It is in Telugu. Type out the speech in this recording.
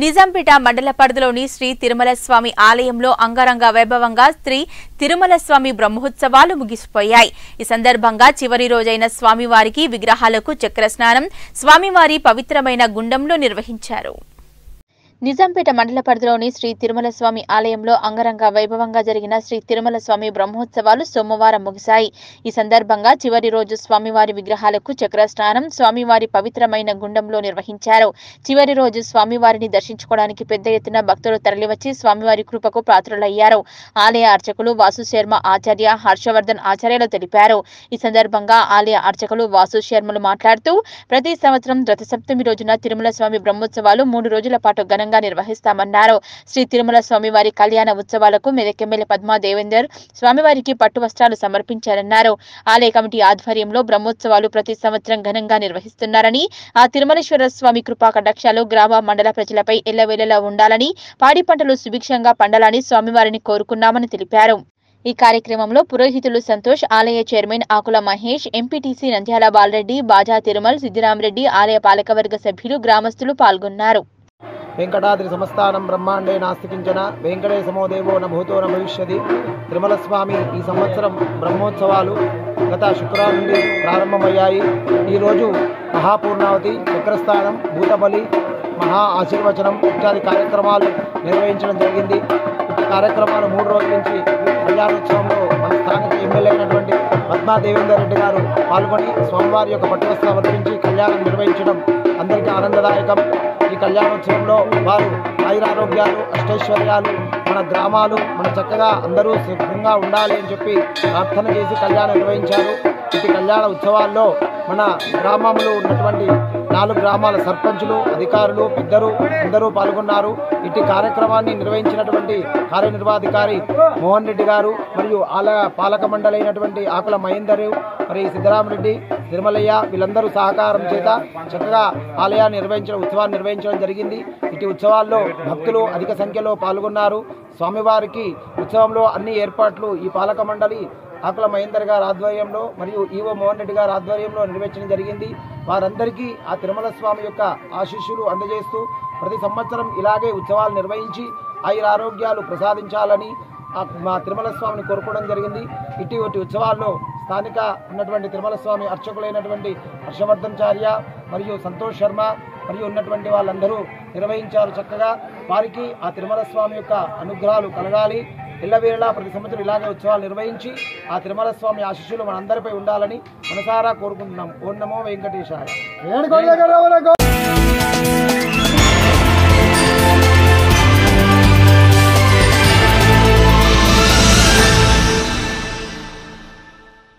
నిజాంపేట మండల పరిధిలోని శ్రీ తిరుమల స్వామి ఆలయంలో అంగరంగ వైభవంగా శ్రీ తిరుమల స్వామి బ్రహ్మోత్సవాలు ముగిసిపోయాయి ఈ సందర్భంగా చివరి రోజైన స్వామివారికి విగ్రహాలకు చక్ర స్నానం స్వామివారి పవిత్రమైన గుండంలో నిర్వహించారు నిజాంపేట మండల పరిధిలోని శ్రీ తిరుమల స్వామి ఆలయంలో అంగరంగ వైభవంగా జరిగిన శ్రీ తిరుమల స్వామి బ్రహ్మోత్సవాలు సోమవారం ముగిశాయి ఈ సందర్భంగా చివరి రోజు స్వామివారి విగ్రహాలకు చక్ర స్నానం స్వామివారి పవిత్రమైన గుండంలో నిర్వహించారు చివరి రోజు స్వామివారిని దర్శించుకోవడానికి పెద్ద ఎత్తున భక్తులు తరలివచ్చి స్వామివారి కృపకు పాత్రులయ్యారు ఆలయ అర్చకులు వాసు శర్మ ఆచార్య హర్షవర్ధన్ ఆచార్యులు తెలిపారు ఈ సందర్భంగా ఆలయ అర్చకులు వాసు శర్మలు మాట్లాడుతూ ప్రతి సంవత్సరం రథసప్తమి రోజున తిరుమల స్వామి బ్రహ్మోత్సవాలు మూడు రోజుల పాటు ఘనంగా నిర్వహిస్తామన్నారు శ్రీ తిరుమల స్వామివారి కళ్యాణ ఉత్సవాలకు మెదక్ ఎమ్మెల్యే పద్మా దేవేందర్ స్వామివారికి పట్టు వస్త్రాలు సమర్పించారన్నారు ఆలయ కమిటీ ఆధ్వర్యంలో బ్రహ్మోత్సవాలు ప్రతి సంవత్సరం ఘనంగా నిర్వహిస్తున్నారని ఆ తిరుమలేశ్వర స్వామి కృపా కటాక్షాలు గ్రామ మండల ప్రజలపై ఎల్లవేళలా ఉండాలని పాడి పంటలు సుభిక్షంగా పండాలని స్వామివారిని కోరుకున్నామని తెలిపారు ఈ కార్యక్రమంలో పురోహితులు సంతోష్ ఆలయ చైర్మన్ ఆకుల మహేష్ ఎంపీటీసీ నంద్యాల బాలరెడ్డి బాజా తిరుమల్ సిద్దిరామరెడ్డి ఆలయ పాలకవర్గ సభ్యులు గ్రామస్తులు పాల్గొన్నారు వెంకటాద్రి సంస్థానం బ్రహ్మాండే నాస్తికించన వెంకటేశమో దేవో న భూతో న భవిష్యది తిరుమల స్వామి ఈ సంవత్సరం బ్రహ్మోత్సవాలు గత శుక్రవారం నుండి ప్రారంభమయ్యాయి ఈరోజు మహాపూర్ణావతి చక్రస్థానం భూతబలి మహా ఆశీర్వచనం ఇత్యాది కార్యక్రమాలు నిర్వహించడం జరిగింది ఈ కార్యక్రమాలు మూడు రోజుల నుంచి కళ్యాణోత్సవంలో మన స్థానిక ఎమ్మెల్యే అయినటువంటి పద్మా దేవేందర్ రెడ్డి గారు పాల్గొని స్వామివారి యొక్క పట్టువస్త్రం అవతరించి కళ్యాణం నిర్వహించడం అందరికీ ఆనందదాయకం ఈ కళ్యాణోత్సవంలో వారు ఆయురారోగ్యాలు అష్టైశ్వర్యాలు మన గ్రామాలు మన చక్కగా అందరూ సుఖంగా ఉండాలి అని చెప్పి ప్రార్థన చేసి కళ్యాణం నిర్వహించారు ఇటు కళ్యాణ ఉత్సవాల్లో మన గ్రామంలో ఉన్నటువంటి నాలుగు గ్రామాల సర్పంచులు అధికారులు పెద్దలు అందరూ పాల్గొన్నారు ఇటు కార్యక్రమాన్ని నిర్వహించినటువంటి కార్యనిర్వాధికారి మోహన్ రెడ్డి గారు మరియు ఆలయ పాలక మండలి అయినటువంటి ఆకుల మహేందర్ మరి సిద్ధరామరెడ్డి తిరుమలయ్య వీళ్ళందరూ సహకారం చేత చక్కగా ఆలయాన్ని నిర్వహించడం ఉత్సవాన్ని నిర్వహించడం జరిగింది ఇటు ఉత్సవాల్లో భక్తులు అధిక సంఖ్యలో పాల్గొన్నారు స్వామివారికి ఉత్సవంలో అన్ని ఏర్పాట్లు ఈ పాలక మండలి ఆకుల మహేందర్ గారి ఆధ్వర్యంలో మరియు ఈవో మోహన్ రెడ్డి గారి ఆధ్వర్యంలో నిర్వహించడం జరిగింది వారందరికీ ఆ తిరుమల స్వామి యొక్క ఆశీస్సులు అందజేస్తూ ప్రతి సంవత్సరం ఇలాగే ఉత్సవాలు నిర్వహించి ఆయుర ఆరోగ్యాలు ప్రసాదించాలని ఆ మా తిరుమల స్వామిని కోరుకోవడం జరిగింది ఇటువంటి ఉత్సవాల్లో స్థానిక ఉన్నటువంటి తిరుమల స్వామి అర్చకులైనటువంటి హర్షవర్ధన్ చార్య మరియు సంతోష్ శర్మ మరియు ఉన్నటువంటి వాళ్ళందరూ నిర్వహించారు చక్కగా వారికి ఆ తిరుమల స్వామి యొక్క అనుగ్రహాలు కలగాలి ఎల్లవేళలా ప్రతి సంవత్సరం ఇలాగే ఉత్సవాలు నిర్వహించి ఆ తిరుమల స్వామి ఆశీస్సులు మనందరిపై ఉండాలని మనసారా కోరుకుంటున్నాం ఓం నమో వెంకటేశాయ